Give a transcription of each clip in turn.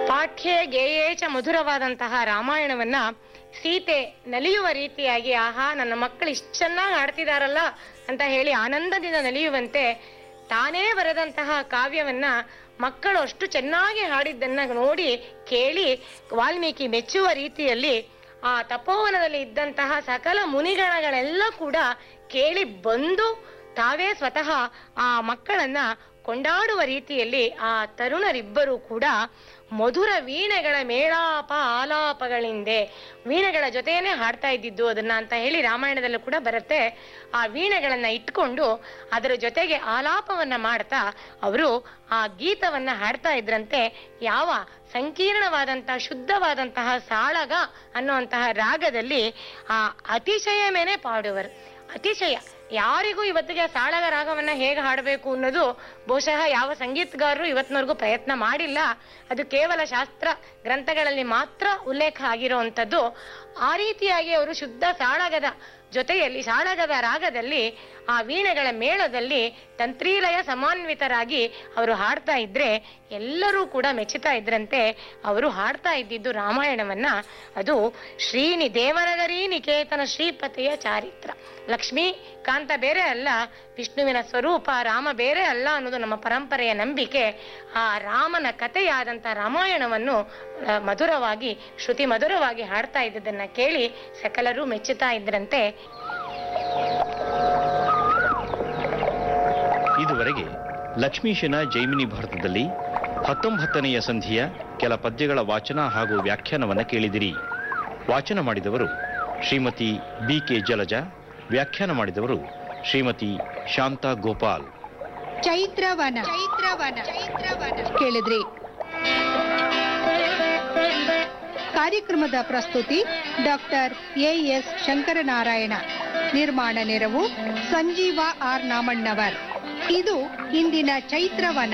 ಪಾಠ್ಯೆ ಗೇಯೇ ಚ ಮಧುರವಾದಂತಹ ರಾಮಾಯಣವನ್ನ ಸೀತೆ ನಲಿಯುವ ರೀತಿಯಾಗಿ ಆಹಾ ನನ್ನ ಮಕ್ಕಳು ಇಷ್ಟು ಚೆನ್ನಾಗಿ ಆಡ್ತಿದಾರಲ್ಲ ಅಂತ ಹೇಳಿ ಆನಂದದಿಂದ ನಲಿಯುವಂತೆ ತಾನೇ ಬರೆದಂತಹ ಕಾವ್ಯವನ್ನ ಮಕ್ಕಳು ಅಷ್ಟು ಚೆನ್ನಾಗಿ ಹಾಡಿದ್ದನ್ನ ನೋಡಿ ಕೇಳಿ ವಾಲ್ಮೀಕಿ ಮೆಚ್ಚುವ ರೀತಿಯಲ್ಲಿ ಆ ತಪೋವನದಲ್ಲಿ ಇದ್ದಂತಹ ಸಕಲ ಮುನಿಗಣಗಳೆಲ್ಲ ಕೂಡ ಕೇಳಿ ಬಂದು ತಾವೇ ಸ್ವತಃ ಆ ಮಕ್ಕಳನ್ನ ಕೊಂಡಾಡುವ ರೀತಿಯಲ್ಲಿ ಆ ತರುಣರಿಬ್ಬರು ಕೂಡ ಮಧುರ ವೀಣೆಗಳ ಮೇಳಾಪ ಆಲಾಪಗಳಿಂದೆ ವೀಣೆಗಳ ಜೊತೆಯೇ ಹಾಡ್ತಾ ಇದ್ದಿದ್ದು ಅದನ್ನ ಅಂತ ಹೇಳಿ ರಾಮಾಯಣದಲ್ಲೂ ಕೂಡ ಬರುತ್ತೆ ಆ ವೀಣೆಗಳನ್ನ ಇಟ್ಕೊಂಡು ಅದರ ಜೊತೆಗೆ ಆಲಾಪವನ್ನ ಮಾಡ್ತಾ ಅವರು ಆ ಗೀತವನ್ನ ಹಾಡ್ತಾ ಇದ್ರಂತೆ ಯಾವ ಸಂಕೀರ್ಣವಾದಂತಹ ಶುದ್ಧವಾದಂತಹ ಸಾಳಗ ಅನ್ನುವಂತಹ ರಾಗದಲ್ಲಿ ಆ ಅತಿಶಯ ಮೇಲೆ ಪಾಡುವರು ಅತಿಶಯ ಯಾರಿಗೂ ಇವತ್ತಿಗೆ ಆ ಸಾಳಗ ರಾಗವನ್ನ ಹೇಗೆ ಹಾಡಬೇಕು ಅನ್ನೋದು ಬಹುಶಃ ಯಾವ ಸಂಗೀತಗಾರರು ಇವತ್ತಿನವರೆಗೂ ಪ್ರಯತ್ನ ಮಾಡಿಲ್ಲ ಅದು ಕೇವಲ ಶಾಸ್ತ್ರ ಗ್ರಂಥಗಳಲ್ಲಿ ಮಾತ್ರ ಉಲ್ಲೇಖ ಆಗಿರುವಂಥದ್ದು ಆ ರೀತಿಯಾಗಿ ಅವರು ಶುದ್ಧ ಸಾಳಗದ ಜೊತೆಯಲ್ಲಿ ಸಾಳಗದ ರಾಗದಲ್ಲಿ ಆ ವೀಣೆಗಳ ಮೇಳದಲ್ಲಿ ತಂತ್ರೀಲಯ ಸಮಾನ್ವಿತರಾಗಿ ಅವರು ಹಾಡ್ತಾ ಇದ್ರೆ ಎಲ್ಲರೂ ಕೂಡ ಮೆಚ್ಚುತ್ತಾ ಇದ್ರಂತೆ ಅವರು ಹಾಡ್ತಾ ಇದ್ದಿದ್ದು ರಾಮಾಯಣವನ್ನ ಅದು ಶ್ರೀನಿ ದೇವನಗರಿ ನಿಕೇತನ ಶ್ರೀಪತಿಯ ಚಾರಿತ್ರ ಲಕ್ಷ್ಮೀ ಕಾಂತ ಬೇರೆ ಅಲ್ಲ ವಿಷ್ಣುವಿನ ಸ್ವರೂಪ ರಾಮ ಬೇರೆ ಅಲ್ಲ ಅನ್ನೋದು ನಮ್ಮ ಪರಂಪರೆಯ ನಂಬಿಕೆ ಆ ರಾಮನ ಕಥೆಯಾದಂತ ರಾಮಾಯಣವನ್ನು ಆ, ಮಧುರವಾಗಿ ಶ್ರುತಿ ಮಧುರವಾಗಿ ಹಾಡ್ತಾ ಇದ್ದದನ್ನ ಕೇಳಿ ಸಕಲರು ಮೆಚ್ಚುತ್ತಾ ಇದ್ರಂತೆ ಇದುವರೆಗೆ ಲಕ್ಷ್ಮೀಶನ ಜೈಮಿನಿ ಭಾರತದಲ್ಲಿ ಹತ್ತೊಂಬತ್ತನೆಯ ಸಂಧಿಯ ಕೆಲ ಪದ್ಯಗಳ ವಾಚನ ಹಾಗೂ ವ್ಯಾಖ್ಯಾನವನ್ನ ಕೇಳಿದಿರಿ ವಾಚನ ಮಾಡಿದವರು ಶ್ರೀಮತಿ ಬಿ ಕೆ ಜಲಜ ವ್ಯಾಖ್ಯಾನ ಮಾಡಿದವರು ಶ್ರೀಮತಿ ಶಾಂತಾ ಗೋಪಾಲ್ ಚೈತ್ರವನ ಚೈತ್ರವನ ಕೇಳಿದ್ರಿ ಕಾರ್ಯಕ್ರಮದ ಪ್ರಸ್ತುತಿ ಡಾಕ್ಟರ್ ಎ ಎಸ್ ಶಂಕರನಾರಾಯಣ ನಿರ್ಮಾಣ ನೆರವು ಸಂಜೀವ ಆರ್ ನಾಮಣ್ಣವರ್ ಇದು ಇಂದಿನ ಚೈತ್ರವನ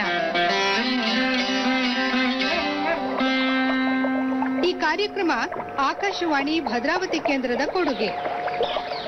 ಈ ಕಾರ್ಯಕ್ರಮ ಆಕಾಶವಾಣಿ ಭದ್ರಾವತಿ ಕೇಂದ್ರದ ಕೊಡುಗೆ